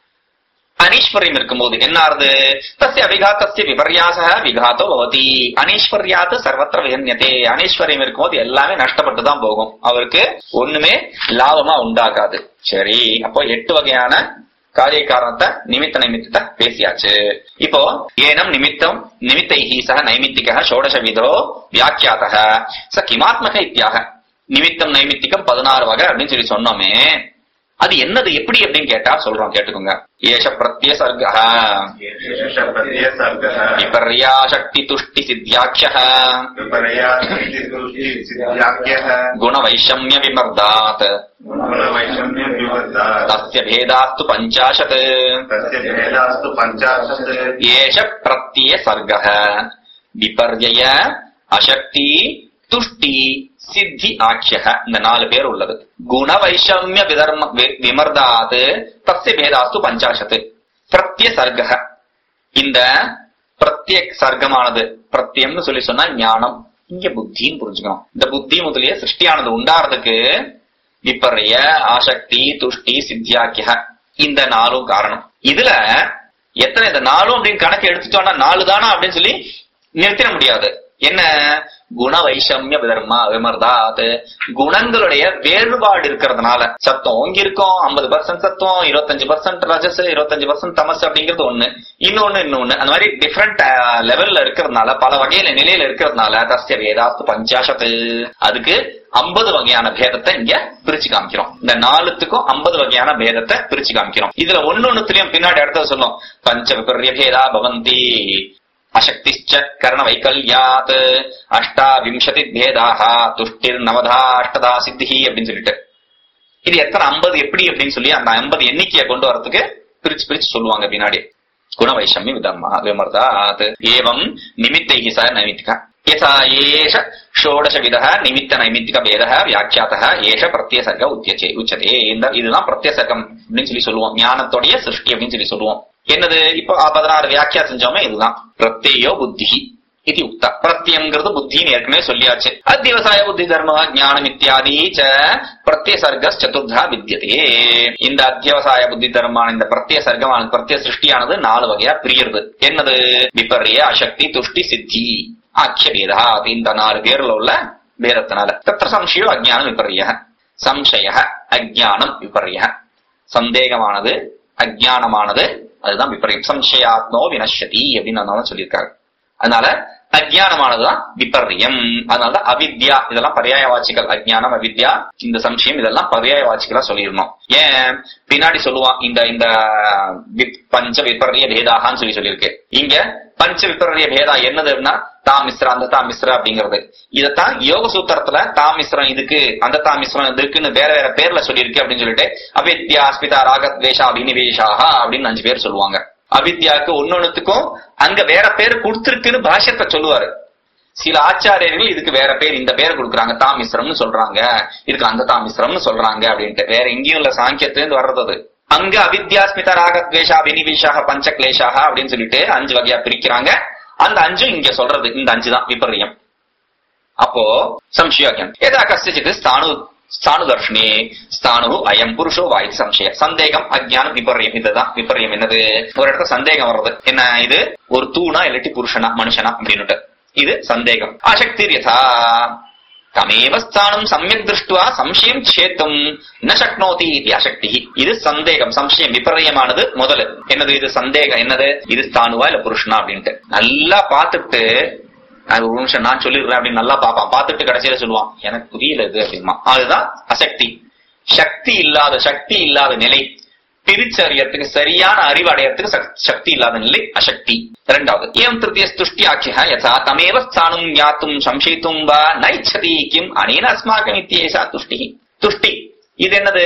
அனீஸ்வரியம் இருக்கும்போது என்ன ஆறுது தஸ்ய அவிகாத்தஸ்ய விபர்யாச விகாத்தோ பவதி அனீஸ்வர்யாத்து சர்வத்திர விகன்யதே அனீஸ்வரியம் இருக்கும்போது எல்லாமே நஷ்டப்பட்டு தான் போகும் அவருக்கு ஒண்ணுமே லாபமா உண்டாகாது சரி அப்போ எட்டு வகையான காரிய காரணத்தை நிமித்த நிமித்தத்தை பேசியாச்சு இப்போ ஏனம் நிமித்தம் நிமித்தைஹி சக நைமித்திக ஷோடச விதோ வியாக்கியாதக ச கிமாத்மக இத்தியாக நிமித்தம் நைமித்திகம் பதினாறு வகை அப்படின்னு சொல்லி சொன்னோமே அது என்னது எப்படி அப்படின்னு கேட்டா சொல்றோம் கேட்டுக்கோங்க ஏஷ பிரத்ய சர்க்கா प्रत्यसर्गः விபர்யா சக்தி துஷ்டி சித்தியாட்ச विपर्यासिद्धियाख्यः குண வைஷமிய விமர்தாத் गुणवैषम्यविवर्धात् தஸ்ய பேதாஸ்து பஞ்சாசத் तस्य भेदास्तु पञ्चाशत् ஏஷ பிரத்ய சர்க விபர்யய அசக்தி துஷ்டி சித்தி ஆக்கிய இந்த நாலு பேர் உள்ளது குண வைஷமிய விதர்ம வி- விமர்தாத் தஸ்ய பேதாஸ்து பஞ்சாசத் பிரத்ய சர்க இந்த பிரத்ய சர்க்கமானது பிரத்யம்னு சொல்லி சொன்னா ஞானம் இங்க புத்தின்னு புரிஞ்சுக்கணும் இந்த புத்தி முதலிய சிருஷ்டியானது உண்டாறதுக்கு விப்பர்ய ஆசக்தி துஷ்டி சித்தியாக்கிய இந்த நாலும் காரணம் இதுல எத்தனை இந்த நாலும் அப்படின்னு கணக்கு எடுத்துட்டோம்னா நாலு தானா அப்படின்னு சொல்லி நிறுத்திட முடியாது என்ன குண வைஷமிய விதர்மா விமர்தாத் குணங்களுடைய வேறுபாடு இருக்கிறதுனால சத்தம் இங்க இருக்கும் ஐம்பது பர்சன்ட் சத்தம் இருபத்தஞ்சு பர்சன்ட் ரஜஸ் இருபத்தஞ்சு பர்சன்ட் தமஸ் அப்படிங்கிறது ஒண்ணு இன்னொன்னு இன்னொன்னு அந்த மாதிரி டிஃப்ரெண்ட் லெவல்ல இருக்கிறதுனால பல வகையில நிலையில இருக்கிறதுனால தஸ்ய வேதாஸ்து பஞ்சாசத்து அதுக்கு ஐம்பது வகையான பேதத்தை இங்க பிரிச்சு காமிக்கிறோம் இந்த நாலுத்துக்கும் ஐம்பது வகையான பேதத்தை பிரிச்சு காமிக்கிறோம் இதுல ஒன்னொன்னுத்திலயும் பின்னாடி அடுத்தது சொல்லும் பஞ்ச விபர்ய பேதா பவந்தி அசக்திச்ச கரண வைக்கல்யாத் அஷ்டாவிம்சதி பேதாக துஷ்டிர் நவதா அஷ்டதா சித்தி அப்படின்னு சொல்லிட்டு இது எத்தனை ஐம்பது எப்படி அப்படின்னு சொல்லி அந்த ஐம்பது எண்ணிக்கையை கொண்டு வரதுக்கு பிரிச்சு பிரிச்சு சொல்லுவாங்க பின்னாடி குண வைஷமிய விதர்மா விமர்தாத் ஏவம் நிமித்தைஹி ச நைமித்திக யதா ஏஷ ஷோடசவிதः நிமித்த நைமித்திக பேதः வியாக்கியாத்தः ஏஷ பிரத்யசர்க உத்தியச்சே உச்சதே இந்த இதுதான் பிரத்யசர்க்கம் அப்படின்னு சொல்லி சொல்லுவோம் ஞானத்துடைய சிருஷ்டி அப்படின்னு சொல்லி சொல்லுவோம் என்னது இப்போ பதினாறு வியாக்கியா செஞ்சோமே இதுதான் பிரத்யேயோ புத்தி இது உக்தா பிரத்யங்கிறது புத்தின்னு ஏற்கனவே சொல்லியாச்சு அத்தியவசாய புத்தி தர்ம ஞானம் இத்தியாதி ச பிரத்யசர்க சதுர்தா வித்தியதே இந்த அத்தியவசாய புத்தி தர்மான இந்த பிரத்ய சர்க்கமான பிரத்ய சிருஷ்டியானது நாலு வகையா பிரியறது என்னது விபர்ய அசக்தி துஷ்டி சித்தி ஆக்கிய பேதா அது இந்த நாலு பேர்ல உள்ள பேதத்தினால தத்திர சம்சயோ அஜ்ஞானம் விபர்ய சம்சய அஜ்ஞானம் விபர்ய சந்தேகமானது அஜ்ஞானமானது அதுதான் விபரீயம் சம்சயாத்மோ வினஷதி அப்படின்னு அதனால சொல்லியிருக்காரு அதனால அஜ்ஞானமானதுதான் விபர்யம் அதனால அவித்யா இதெல்லாம் பர்யாய வாச்சிகள் அஜ்ஞானம் அவித்யா இந்த சம்சயம் இதெல்லாம் பர்யாய வாச்சிகளா சொல்லிடணும் ஏன் பின்னாடி சொல்லுவான் இந்த இந்த விப்- பஞ்ச விபர்ய பேதாகான்னு சொல்லி சொல்லியிருக்கு இங்க பஞ்ச விபரிய பேதா என்னதுன்னா தாமிஸ்ரா அந்த தாமிஸ்ரா அப்படிங்கிறது இதத்தான் யோக சூத்திரத்துல தாமிஸ்ரம் இதுக்கு அந்த தாமிஸ்ரம் இதுக்குன்னு வேற வேற பேர்ல சொல்லியிருக்கு அப்படின்னு சொல்லிட்டு அவித்யா அஸ்மிதா ராகத்வேஷா அபினிவேஷாஹா அப்படின்னு அஞ்சு பேர் சொல்லுவாங்க அவித்யாக்கு ஒன்னொன்னுத்துக்கும் அங்க வேற பேர் கொடுத்திருக்குன்னு பாஷ்யத்தை சொல்லுவாரு சில ஆச்சாரியர்கள் இதுக்கு வேற பேர் இந்த பேர் கொடுக்குறாங்க தாமிஸ்ரம்னு சொல்றாங்க இதுக்கு அந்த தாமிஸ்ரம்னு சொல்றாங்க அப்படின்ட்டு வேற எங்கேயும் இல்ல சாங்கியத்திலிருந்து வர்றது அது அங்க அவித்யாஸ்மிதா ராகத்வேஷா வினிவிஷாக பஞ்ச கிளேஷாக அப்படின்னு சொல்லிட்டு அஞ்சு வகையா பிரிக்கிறாங்க அந்த அஞ்சும் இங்க சொல்றது இந்த அஞ்சு தான் விபரியம் அப்போ சம்சயாக்கியம் எதா கசிச்சித் ஸ்தானு ஸ்தானு தர்ஷனே ஸ்தானு அயம் புருஷோ வாய் சம்சய சந்தேகம் அஜ்ஞானம் விபரியம் இதுதான் விபரியம் என்னது ஒரு இடத்துல சந்தேகம் வர்றது என்ன இது ஒரு தூணா இல்லாட்டி புருஷனா மனுஷனா அப்படின்னுட்டு இது சந்தேகம் அசக்தி யதா தமேவ ஸ்தானம் சமயக் திருஷ்டுவா சம்சயம் சேத்தும் ந சக்னோதி இது அசக்தி இது சந்தேகம் சம்சயம் விபரீயமானது முதல்ல என்னது இது சந்தேகம் என்னது இது ஸ்தானுவா இல்ல புருஷனா அப்படின்ட்டு நல்லா பார்த்துட்டு அது ஒரு நிமிஷம் நான் சொல்லிடுறேன் அப்படின்னு நல்லா பார்ப்பான் பார்த்துட்டு கடைசியில சொல்லுவான் எனக்கு புரியல இது அப்படிமா அதுதான் அசக்தி சக்தி இல்லாத சக்தி இல்லாத நிலை பிரிச்சு அறியறதுக்கு சரியான அறிவு அடையறதுக்கு சக்- சக்தி இல்லாத நிலை அசக்தி இரண்டாவது ஏம் திருத்திய துஷ்டி ஆக்கிய யதா தமேவ ஸ்தானம் ஞாத்தும் சம்சயித்தும் வா நைச்சதி கிம் அனேன அஸ்மாக்கம் இத்தியேஷா துஷ்டி துஷ்டி இது என்னது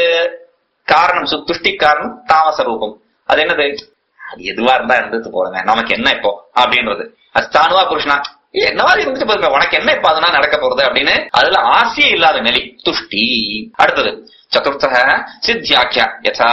காரணம் சு- துஷ்டி காரணம் தாமச ரூபம் அது என்னது அது எதுவா இருந்தா இருந்துட்டு போறேன் நமக்கு என்ன இப்போ அப்படின்றது அது ஸ்தானுவா புருஷனா ஏய், என்னவா இருந்துட்டு போதுங்க உனக்கு என்ன இப்ப அதெல்லாம் நடக்க போறது அப்படின்னு அதுல ஆசையே இல்லாத நிலை துஷ்டி அடுத்தது சதுர்த்தः சித்தியாக்கிய யதா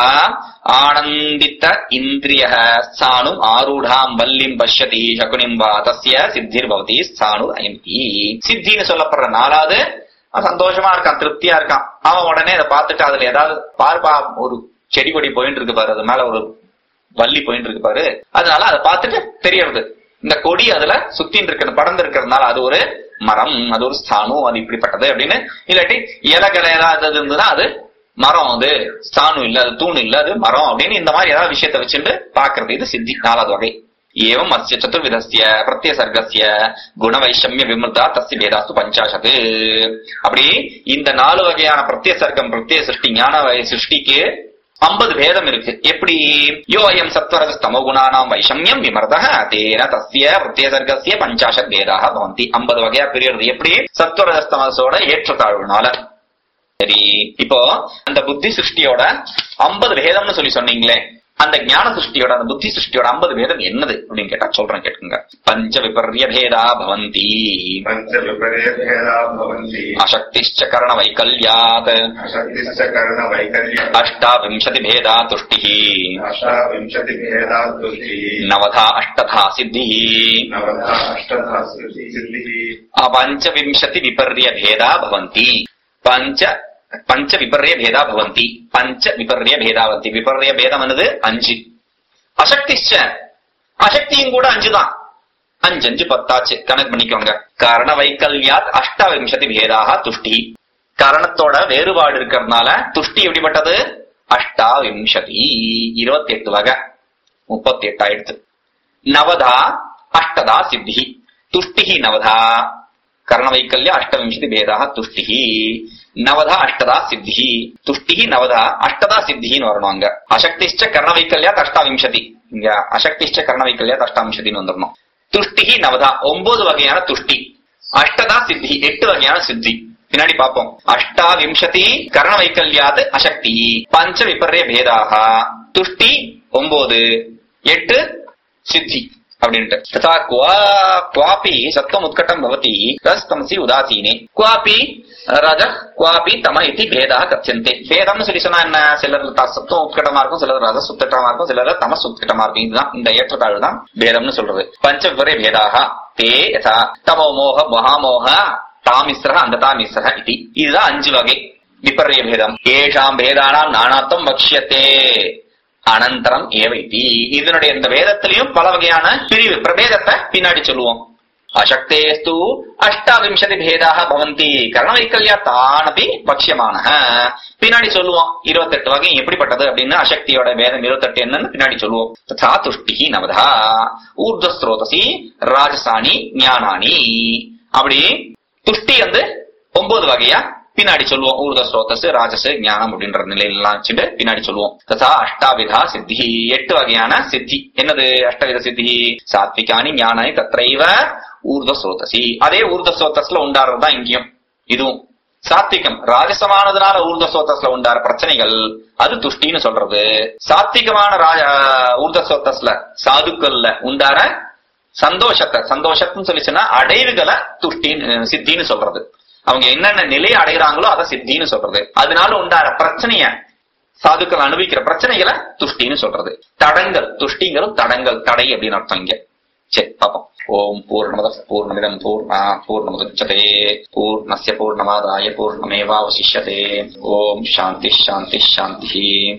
ஆனந்தித்த இந்திரிய ஸ்தானும் ஆரூடாம் வல்லிம் பஷ்யதி சகுனிம் வா தஸ்ய சித்திர் பவதி ஸ்தானு அயந்தி சித்தின்னு சொல்லப்படுற நாலாவது அவன் சந்தோஷமா இருக்கான் திருப்தியா இருக்கான் அவன் உடனே அதை பார்த்துட்டு அதுல ஏதாவது பார்ப்பா ஒரு செடி கொடி போயிட்டு இருக்கு பாரு அது மேல ஒரு வள்ளி போயிட்டு இருக்கு பாரு அதனால அதை பார்த்துட்டு தெரியறது இந்த கொடி அதுல சுத்தின்னு இருக்கிற படர்ந்து இருக்கிறதுனால அது ஒரு மரம் அது ஒரு ஸ்தானம் அது இப்படிப்பட்டது அப்படின்னு இல்லாட்டி இலகலை ஏதாவது இருந்ததுன்னா அது மரம் அது ஸ்தானம் இல்ல அது தூண் இல்ல அது மரம் அப்படின்னு இந்த மாதிரி ஏதாவது விஷயத்தை வச்சுட்டு பாக்குறது இது சித்தி நாலாவது வகை ஏவம் அஸ்ய சதுர்விதஸ்ய பிரத்ய சர்க்கஸ்ய குணவைஷமிய விமிருதா தஸ்ய வேதாஸ்து பஞ்சாசது அப்படி இந்த நாலு வகையான பிரத்ய சர்க்கம் பிரத்ய சிருஷ்டி ஞான வகை சிருஷ்டிக்கு ஐம்பது பேதம் இருக்கு எப்படி யோ அயம் சத்வரஜஸ்தமோ குணானாம் வைஷமியம் விமர்தः தேன தஸ்ய பிரத்ய சர்க்கஸ்ய பஞ்சாசத் வேதாக பவந்தி ஐம்பது வகையா பிரியறது எப்படி சத்வரஜஸ்தமசோட ஏற்றத்தாழ்வுனால சரி இப்போ அந்த புத்தி சிருஷ்டியோட ஐம்பது பேதம்னு சொல்லி சொன்னீங்களே அந்த ஞான சிருஷ்டியோட அந்த புத்தி சிருஷ்டியோட ஐம்பது பேதம் என்னது அப்படின்னு கேட்டா சொல்றேன் கேட்டுங்க பஞ்ச விபர்ய பேதா பவந்தி पञ्च विपर्यभेदा भवन्ति அசக்திஷ்ட கரண வைக்கல்யாத் अशक्तिश्च करणवैकल्यम् அஷ்டாவிம்சதி பேதா துஷ்டி अष्टाविंशतिभेदा तुष्टिः நவதா அஷ்டதா சித்தி नवधा अष्टधा सिद्धिः பஞ்சவிம்சதி விபர்ய பேதா பவந்தி பஞ்ச பஞ்ச விபர்ய பேதா பவந்தி பஞ்ச விபர்ய பேதா பவந்தி விபர்ய பேதம் என்னது அஞ்சு அசக்திஷ்ட அசக்தியும் கூட அஞ்சு தான் அஞ்சு அஞ்சு பத்தாச்சு கணக்கு பண்ணிக்கோங்க காரண வைக்கல்யாத் அஷ்டவிம்சதி பேதாக துஷ்டி காரணத்தோட வேறுபாடு இருக்கிறதுனால துஷ்டி எப்படிப்பட்டது அஷ்டாவிம்சதி இருபத்தி எட்டு வகை முப்பத்தி எட்டு ஆயிடுத்து நவதா அஷ்டதா சித்தி துஷ்டிஹி நவதா கர்ணவைக்கல்ய அஷ்டவிம்சதி பேதாக துஷ்டிஹி நவதா அஷ்டதா சித்தி துஷ்டிஹி நவதா அஷ்டதா சித்தின்னு வரணும் அங்க அசக்திஷ்ட கர்ணவைக்கல்யாத் அஷ்டாவிம்சதி இங்க அசக்திஷ்ட கர்ணவைக்கல்யாத் அஷ்டாவிம்சதின்னு வந்துடணும் துஷ்டிஹி நவதா ஒன்பது வகையான துஷ்டி அஷ்டதா சித்தி எட்டு வகையான சித்தி பின்னாடி பார்ப்போம் அஷ்டாவிம்சதி கரண வைக்கல்யாது அசக்தி பஞ்ச விபர்ய பேதாக துஷ்டி ஒன்பது எட்டு சித்தி அப்படின்ட்டு ததா குவா குவாபி சத்வம் உத்கட்டம் பவதி ரஸ்தமசி உதாசீனே குவாபி ரஜ குவாபி தம இதி பேதா கத்தியந்தே பேதம்னு சொல்லி சொன்னா என்ன சிலர் த- சத்துவம் உத்கட்டமா இருக்கும் சிலர் ரஜ சுத்தட்டமா இருக்கும் சிலர் தமஸ் உத்கட்டமா இருக்கும் இதுதான் இந்த ஏற்றத்தாழ்வு தான் பேதம்னு சொல்றது பஞ்ச விபரே பேதாக தே யதா தமோ மோக மகாமோக தாமிஸ்ரக அந்த தாமிஸ்ரக இது இதுதான் அஞ்சு வகை விபர்ய பேதம் ஏஷாம் பேதானாம் நானாத்தம் வக்ஷியத்தே அனந்தரம் ஏவைத்தி இதனுடைய இந்த வேதத்திலையும் பல வகையான பிரிவு பிரபேதத்தை பின்னாடி சொல்லுவோம் அசக்தேஸ்து அஷ்டாவிம்சதி பேதாக பவந்தி கர்ணவைக்கல்யா தானபி பக்ஷமான பின்னாடி சொல்லுவோம் இருபத்தெட்டு வகை எப்படிப்பட்டது அப்படின்னு அசக்தியோட வேதம் இருபத்தெட்டு என்னன்னு பின்னாடி சொல்லுவோம் ததா துஷ்டி நவதா ஊர்தஸ்ரோதசி ராஜசாணி ஞானானி அப்படி துஷ்டி வந்து ஒன்பது வகையா பின்னாடி சொல்லுவோம் ஊர்த ஸ்ரோதஸ் ராஜஸ் ஞானம் அப்படின்ற நிலையெல்லாம் வச்சுட்டு பின்னாடி சொல்லுவோம் ததா அஷ்டாவிதா சித்தி எட்டு வகையான சித்தி என்னது அஷ்டவித சித்தி சாத்விகானி ஞானானி தத்ரைவ ஊர்த ஸ்ரோதசி அதே ஊர்த ஸ்ரோதஸ்ல உண்டாடுறதுதான் இங்கேயும் இதுவும் சாத்விகம் ராஜசமானதுனால ஊர்த ஸ்ரோதஸ்ல உண்டார பிரச்சனைகள் அது துஷ்டின்னு சொல்றது சாத்விகமான ராஜ ஊர்த ஸ்ரோதஸ்ல சாதுக்கள்ல உண்டார சந்தோஷத்தை சந்தோஷத்துன்னு சொல்லிச்சுன்னா அடைவுகளை துஷ்டின்னு சித்தின்னு சொல்றது அவங்க என்னென்ன நிலையை அடைகிறாங்களோ அதை சித்தின்னு சொல்றது அதனால உண்டார பிரச்சனைய சாதுக்கள் அனுபவிக்கிற பிரச்சனைகளை துஷ்டின்னு சொல்றது தடங்கள் துஷ்டிங்கிறது தடங்கள் தடை அப்படின்னு அர்த்தம் இங்க சரி பாப்போம் ஓம் பூர்ணமத பூர்ணமிதம் பூர்ணா பூர்ணமுதச்சதே பூர்ணஸ்ய பூர்ணமாதாய பூர்ணமேவாவசிஷ்யதே ஓம் சாந்தி சாந்தி சாந்தி